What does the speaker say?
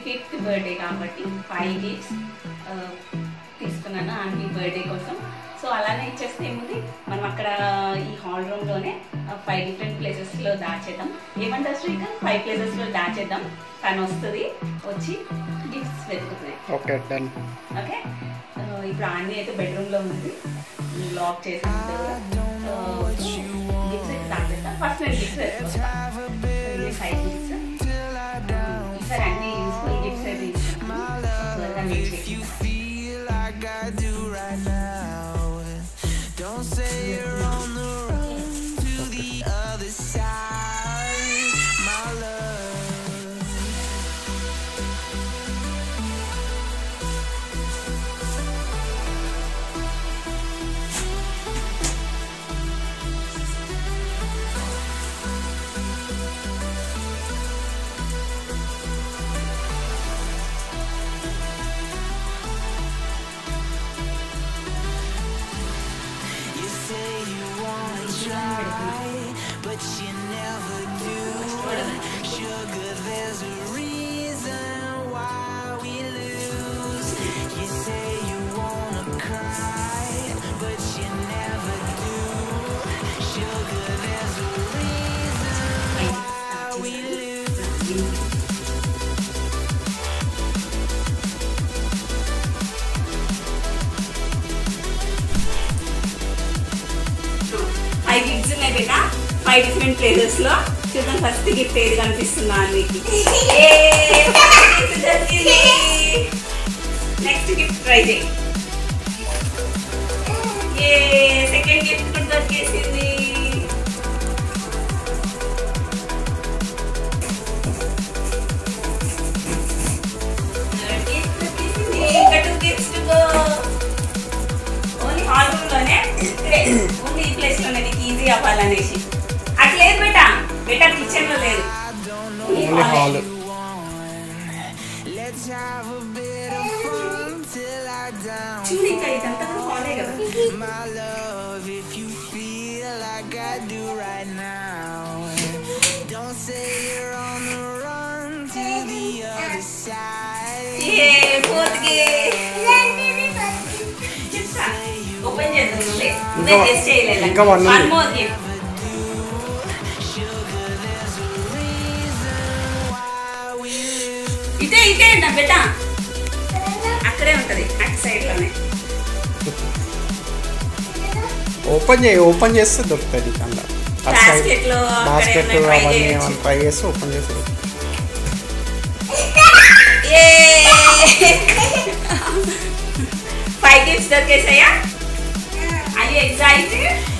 Fifth birthday కాబట్టి five gifts తీసుకున్నాను aunty birthday కోసం సో అలానే ఇచ్చేస్తే ఏముంది మనం అక్కడ ఈ హాల్ రూమ్లోనే ఫైవ్ డిఫరెంట్ ప్లేసెస్లో దాచేద్దాం ఏమంటారు శ్రీకాంత్ ఫైవ్ ప్లేసెస్లో దాచేద్దాం తను వస్తుంది వచ్చి గిఫ్ట్స్ వెతుకుతుంది ఓకే డన్ ఓకే ఆ, ఇప్పుడు ఆంటీ అయితే బెడ్రూమ్లో ఉంది లాక్ చేసి గిఫ్ట్స్ అయితే దాచేద్దాం ఫస్ట్ నేను గిఫ్ట్స్ వేసుకుంటాను ఫైవ్ గిఫ్ట్స్ ఈసారి అన్ని యూస్ఫుల్ గిఫ్ట్స్ అయితే ఇస్తున్నాను త్వరగా నేను చేసి feel like I do right now. Don't say you're on the run to the other side, my love. You say you wanna try, but you never do. Sugar, there's a reason why we lose. You say you wanna cry, but you never do. Sugar, there's a reason why we lose. Five gifts ఉన్నాయి బేటా five different places లో చూద్దాం first gift ఏది కనిపిస్తుందా మీకు next gift try చేయి ఏ second gift కూడా దొరికేసింది Third gift దొరికేసింది. ఇంకా two gifts to go only hall room లోనే ఇక్కడే ఓన్లీ ఈ ప్లేస్ లోనే నీకు ఈజీ అవ్వాలనేసి అట్లా లేదు బేటా బేటా కిచెన్ లో లేదు only hall Let's have a bit of fun till I down. చూడు ఇంకా ఇదంతా కూడా హాలే కదా My love, if you feel like I do right now, don't say you're on the run to the other side. ఏ fourth చెప్తా open చేద్దాం నువ్వే నువ్వే ఇంకా- టెస్ట్ చేయలేదు ఇంకా one ఉంది. వన్ మోర్ గిఫ్ట్ ఇదే ఇదే నా బిడ్డ అక్కడే ఉంటది అటు సైడ్ లోనే ఓపెన్ చేయి ఓపెన్ చేస్తే దొరుకుతుంది నీకు అందులో అటు సైడ్ Basket లో అక్కడ బాస్కెట్ ఏమైనా try అవన్నీ చేయొచ్చు. ఏమైనా ట్రై చేసి ఓపెన్ చేసి ఫైవ్ గిఫ్ట్స్ దొరికేసాయా అది ఎగ్జైట్